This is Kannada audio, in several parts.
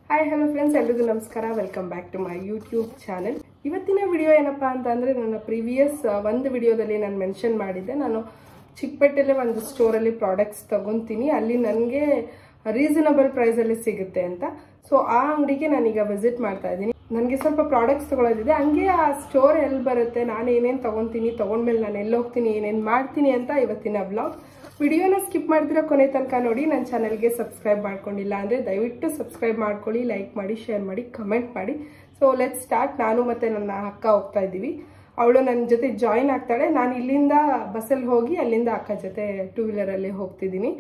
ಹಾಯ್ ಹಲೋ ಫ್ರೆಂಡ್ಸ್ ಎಲ್ರಿಗೂ ನಮಸ್ಕಾರ welcome back to my YouTube channel ಇವತ್ತಿನ ವಿಡಿಯೋ ಏನಪ್ಪಾ ಅಂತ ಅಂದರೆ ನನ್ನ ಪ್ರೀವಿಯಸ್ ಒಂದು ವಿಡಿಯೋದಲ್ಲಿ ನಾನು ಮೆನ್ಷನ್ ಮಾಡಿದ್ದೆ ನಾನು ಚಿಕ್ಕಪೇಟೆಲ್ಲೇ ಒಂದು ಸ್ಟೋರಲ್ಲಿ ಪ್ರಾಡಕ್ಟ್ಸ್ ತಗೊತೀನಿ ಅಲ್ಲಿ ನನಗೆ ರೀಸನಬಲ್ ಪ್ರೈಸಲ್ಲಿ ಸಿಗುತ್ತೆ ಅಂತ ಸೊ ಆ ಅಂಗಡಿಗೆ ನಾನೀಗ ವಿಸಿಟ್ ಮಾಡ್ತಾ ಇದ್ದೀನಿ ನನಗೆ ಸ್ವಲ್ಪ ಪ್ರಾಡಕ್ಟ್ಸ್ ತಗೊಳ್ಳೋದಿದೆ ಹಂಗೆ ಆ ಸ್ಟೋರ್ ಎಲ್ಲಿ ಬರುತ್ತೆ ನಾನು ಏನೇನು ತಗೊತೀನಿ ತಗೊಂಡ್ಮೇಲೆ ನಾನು ಎಲ್ಲಿ ಹೋಗ್ತೀನಿ ಏನೇನು ಮಾಡ್ತೀನಿ ಅಂತ ಇವತ್ತಿನ ಬ್ಲಾಗ್ ವಿಡಿಯೋನ ಸ್ಕಿಪ್ ಮಾಡಿದ್ರೆ ಕೊನೆ ತನಕ ನೋಡಿ ನನ್ನ ಚಾನಲ್ಗೆ ಸಬ್ಸ್ಕ್ರೈಬ್ ಮಾಡ್ಕೊಂಡಿಲ್ಲ ಅಂದರೆ ದಯವಿಟ್ಟು ಸಬ್ಸ್ಕ್ರೈಬ್ ಮಾಡ್ಕೊಳ್ಳಿ ಲೈಕ್ ಮಾಡಿ ಶೇರ್ ಮಾಡಿ ಕಮೆಂಟ್ ಮಾಡಿ ಸೊ ಲೆಟ್ ಸ್ಟಾರ್ಟ್ ನಾನು ಮತ್ತು ನನ್ನ ಅಕ್ಕ ಹೋಗ್ತಾ ಇದ್ದೀವಿ ಅವಳು ನನ್ನ ಜೊತೆ ಜಾಯಿನ್ ಆಗ್ತಾಳೆ ನಾನು ಇಲ್ಲಿಂದ ಬಸ್ಸಲ್ಲಿ ಹೋಗಿ ಅಲ್ಲಿಂದ ಅಕ್ಕ ಜೊತೆ ಟೂ ವೀಲರಲ್ಲಿ ಹೋಗ್ತಿದ್ದೀನಿ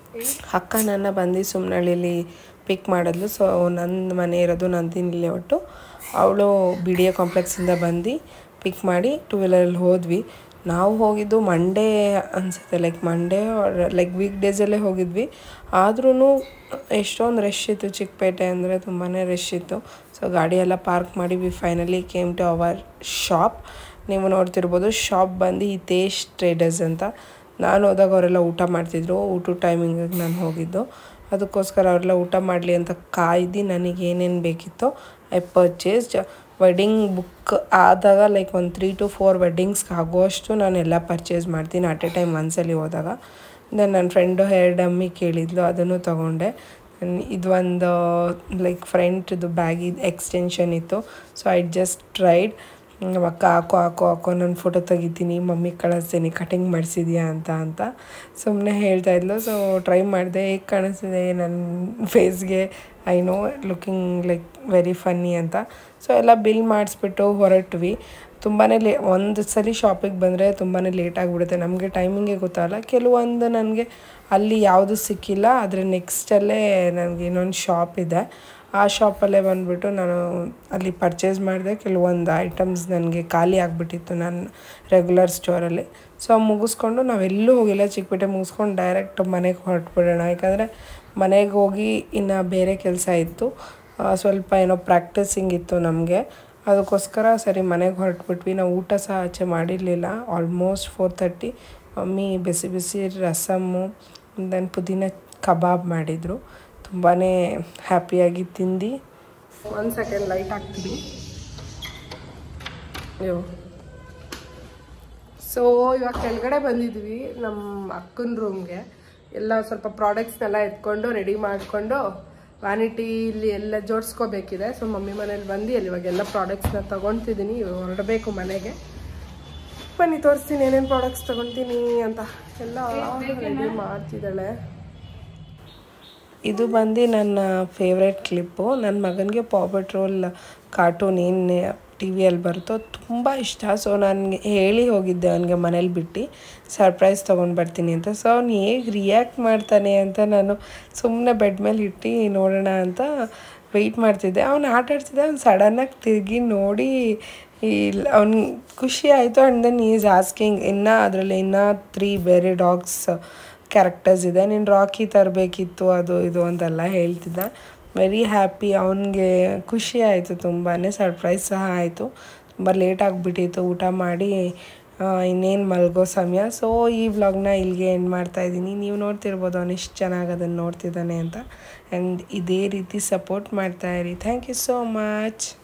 ಅಕ್ಕ ನನ್ನ ಬಂದು ಸುಮ್ಮನಳ್ಳಿಲಿ ಪಿಕ್ ಮಾಡಿದ್ಲು ಸೊ ನನ್ನ ಮನೆ ಇರೋದು ನಂದಿನಿ ಒಟ್ಟು ಅವಳು ಬಿ ಡಿ ಎ ಕಾಂಪ್ಲೆಕ್ಸಿಂದ ಬಂದು ಪಿಕ್ ಮಾಡಿ ಟೂ ವೀಲರಲ್ಲಿ ಹೋದ್ವಿ ನಾವು ಹೋಗಿದ್ದು ಮಂಡೇ ಅನಿಸುತ್ತೆ ಲೈಕ್ ಮಂಡೇ ಲೈಕ್ ವೀಕ್ ಡೇಸಲ್ಲೇ ಹೋಗಿದ್ವಿ ಆದ್ರೂ ಎಷ್ಟೊಂದು ರಶ್ ಇತ್ತು ಚಿಕ್ಕಪೇಟೆ ಅಂದರೆ ತುಂಬಾ ರಶ್ ಇತ್ತು ಸೊ ಗಾಡಿ ಎಲ್ಲ ಪಾರ್ಕ್ ಮಾಡಿ we finally came to our shop ನೀವು ನೋಡ್ತಿರ್ಬೋದು ಶಾಪ್ ಬಂದು ಹಿತೇಶ್ ಟ್ರೇಡರ್ಸ್ ಅಂತ ನಾನು ಹೋದಾಗ ಅವರೆಲ್ಲ ಊಟ ಮಾಡ್ತಿದ್ರು ಊಟದ ಟೈಮಿಂಗಿಗೆ ನಾನು ಹೋಗಿದ್ದು ಅದಕ್ಕೋಸ್ಕರ ಅವರೆಲ್ಲ ಊಟ ಮಾಡಲಿ ಅಂತ ಕಾಯ್ದು ನನಗೆ ಏನೇನು ಬೇಕಿತ್ತೋ ಐ ಪರ್ಚೇಸ್ಡ್ ವೆಡ್ಡಿಂಗ್ ಬುಕ್ ಆದಾಗ ಲೈಕ್ ಒಂದು ತ್ರೀ ಟು ಫೋರ್ ವೆಡ್ಡಿಂಗ್ಸ್ಗೆ ಆಗೋಷ್ಟು ನಾನು ಎಲ್ಲ ಪರ್ಚೇಸ್ ಮಾಡ್ತೀನಿ ಅಟ್ ಎ ಟೈಮ್ ಒಂದ್ಸಲಿ ಹೋದಾಗ ದೆನ್ ನನ್ನ ಫ್ರೆಂಡು ಹೇರ್ ಡಮ್ಮಿ ಕೇಳಿದ್ಲು ಅದನ್ನು ತೊಗೊಂಡೆ ಇದು ಒಂದು ಲೈಕ್ ಫ್ರಂಟ್ದು ಬ್ಯಾಗ್ ಇದು ಎಕ್ಸ್ಟೆನ್ಷನ್ ಇತ್ತು ಸೊ ಐ ಜಸ್ಟ್ ಟ್ರೈಡ್ ಅಕ್ಕ ಹಾಕೋ ಹಾಕೋ ಹಾಕೋ ನಾನು ಫೋಟೋ ತೆಗಿತೀನಿ ಮಮ್ಮಿ ಕಳಿಸ್ತೀನಿ ಕಟಿಂಗ್ ಮಾಡಿಸಿದ್ಯಾ ಅಂತ ಅಂತ ಸುಮ್ಮನೆ ಹೇಳ್ತಾ ಇದ್ಲು ಸೊ ಟ್ರೈ ಮಾಡಿದೆ ಹೇಗೆ ಕಾಣಿಸ್ತಿದೆ ನನ್ನ ಫೇಸ್ಗೆ I know looking like very funny ಅಂತ ಸೊ ಎಲ್ಲ ಬಿಲ್ ಮಾಡಿಸ್ಬಿಟ್ಟು ಹೊರಟ್ವಿ ತುಂಬಾ ಲೇ ಒಂದು ಸಲ ಶಾಪಿಗೆ ಬಂದರೆ ತುಂಬಾ ಲೇಟ್ ಆಗಿಬಿಡುತ್ತೆ ನಮಗೆ ಟೈಮಿಂಗೇ ಗೊತ್ತಾಗಲ್ಲ ಕೆಲವೊಂದು ನನಗೆ ಅಲ್ಲಿ ಯಾವುದು ಸಿಕ್ಕಿಲ್ಲ ಆದರೆ ನೆಕ್ಸ್ಟಲ್ಲೇ ನನಗೆ ಇನ್ನೊಂದು ಶಾಪ್ ಇದೆ ಆ ಶಾಪಲ್ಲೇ ಬಂದುಬಿಟ್ಟು ನಾನು ಅಲ್ಲಿ ಪರ್ಚೇಸ್ ಮಾಡಿದೆ ಕೆಲವೊಂದು ಐಟಮ್ಸ್ ನನಗೆ ಖಾಲಿ ಆಗಿಬಿಟ್ಟಿತ್ತು ನನ್ನ ರೆಗ್ಯುಲರ್ ಸ್ಟೋರಲ್ಲಿ ಸೊ ಮುಗಿಸ್ಕೊಂಡು ನಾವೆಲ್ಲೂ ಹೋಗಿಲ್ಲ ಚಿಕ್ಕಪೇಟೆ ಮುಗಿಸ್ಕೊಂಡು ಡೈರೆಕ್ಟ್ ಮನೆಗೆ ಹೊರಟ್ಬಿಡೋಣ ಯಾಕಂದರೆ ಮನೆಗೆ ಹೋಗಿ ಇನ್ನು ಬೇರೆ ಕೆಲಸ ಇತ್ತು ಸ್ವಲ್ಪ ಏನೋ ಪ್ರಾಕ್ಟೀಸಿಂಗ್ ಇತ್ತು ನಮಗೆ ಅದಕ್ಕೋಸ್ಕರ ಸರಿ ಮನೆಗೆ ಹೊರಟ್ಬಿಟ್ವಿ ನಾವು ಊಟ ಸಹ ಆಚೆ ಮಾಡಿರಲಿಲ್ಲ ಆಲ್ಮೋಸ್ಟ್ ಫೋರ್ ತರ್ಟಿ ಮಮ್ಮಿ ಬಿಸಿ ಬಿಸಿ ರಸಮ್ಮು ದೆನ್ ಪುದೀನ ಕಬಾಬ್ ಮಾಡಿದರು ತುಂಬಾ ಹ್ಯಾಪಿಯಾಗಿ ತಿಂದು ಒಂದು ಸೆಕೆಂಡ್ ಲೈಟ್ ಹಾಕ್ತೀನಿ ಅಯ್ಯೋ ಸೊ ಇವಾಗ ಕೆಳಗಡೆ ಬಂದಿದ್ವಿ ನಮ್ಮ ಅಕ್ಕನ ರೂಮ್ಗೆ ಎಲ್ಲ ಸ್ವಲ್ಪ ಪ್ರಾಡಕ್ಟ್ಸ್ನೆಲ್ಲ ಎತ್ಕೊಂಡು ರೆಡಿ ಮಾಡಿಕೊಂಡು ವ್ಯಾನಿಟಿ ಇಲ್ಲಿ ಎಲ್ಲ ಜೋಡಿಸ್ಕೋಬೇಕಿದೆ ಸೊ ಮಮ್ಮಿ ಮನೇಲಿ ಬಂದು ಅಲ್ಲಿ ಇವಾಗೆಲ್ಲ ಪ್ರಾಡಕ್ಟ್ಸ್ನ ತೊಗೊಳ್ತಿದ್ದೀನಿ ಹೊರಡಬೇಕು ಮನೆಗೆ ಬನ್ನಿ ತೋರಿಸ್ತೀನಿ ಏನೇನು ಪ್ರಾಡಕ್ಟ್ಸ್ ತೊಗೊಳ್ತೀನಿ ಅಂತ ಎಲ್ಲ ರೆಡಿ ಮಾಡ್ತಿದ್ದಾಳೆ ಇದು ಬಂದು ನನ್ನ ಫೇವ್ರೆಟ್ ಕ್ಲಿಪ್ಪು ನನ್ನ ಮಗನಿಗೆ ಪಾ ಪೆಟ್ರೋಲ್ ಕಾರ್ಟೂನ್ ಏನು ಟಿ ವಿಯಲ್ಲಿ ಬರುತ್ತೋ ತುಂಬ ಇಷ್ಟ ಸೊ ನನಗೆ ಹೇಳಿ ಹೋಗಿದ್ದೆ ಅವನಿಗೆ ಮನೇಲಿ ಬಿಟ್ಟು ಸರ್ಪ್ರೈಸ್ ತೊಗೊಂಡು ಬರ್ತೀನಿ ಅಂತ ಸೊ ಅವ್ನು ಹೇಗೆ ರಿಯಾಕ್ಟ್ ಮಾಡ್ತಾನೆ ಅಂತ ನಾನು ಸುಮ್ಮನೆ ಬೆಡ್ ಮೇಲೆ ಇಟ್ಟು ನೋಡೋಣ ಅಂತ ವೆಯ್ಟ್ ಮಾಡ್ತಿದ್ದೆ ಅವ್ನು ಆಟ ಆಡ್ತಿದ್ದೆ ಅವ್ನು ಸಡನ್ನಾಗಿ ತಿರುಗಿ ನೋಡಿ ಇಲ್ಲಿ ಅವ್ನು ಖುಷಿ ಆಯಿತು ಆ್ಯಂಡ್ ದೆನ್ ಈಸ್ ಆಸ್ಕಿಂಗ್ ಇನ್ನೂ ಅದರಲ್ಲಿ ಇನ್ನೂ ತ್ರೀ ಬೇರೆ ಡಾಗ್ಸ್ ಕ್ಯಾರೆಕ್ಟರ್ಸ್ ಇದೆ ನೀನು ರಾಕಿ ತರಬೇಕಿತ್ತು ಅದು ಇದು ಅಂತೆಲ್ಲ ಹೇಳ್ತಿದ್ದ ವೆರಿ ಹ್ಯಾಪಿ ಅವನಿಗೆ ಖುಷಿ ಆಯಿತು ತುಂಬಾ ಸರ್ಪ್ರೈಸ್ ಸಹ ಆಯಿತು ತುಂಬ ಲೇಟ್ ಆಗಿಬಿಟ್ಟಿತ್ತು ಊಟ ಮಾಡಿ ಇನ್ನೇನು ಮಲಗೋ ಸಮಯ ಸೊ ಈ ವ್ಲಾಗ್ನ ಇಲ್ಲಿಗೆ ಎಂಡ್ ಮಾಡ್ತಾ ಇದ್ದೀನಿ ನೀವು ನೋಡ್ತಿರ್ಬೋದು ಅವ್ನು ಎಷ್ಟು ಚೆನ್ನಾಗಿ ಅದನ್ನು ನೋಡ್ತಿದ್ದಾನೆ ಅಂತ ಆ್ಯಂಡ್ ಇದೇ ರೀತಿ ಸಪೋರ್ಟ್ ಮಾಡ್ತಾಯಿರಿ ಥ್ಯಾಂಕ್ ಯು ಸೋ ಮಚ್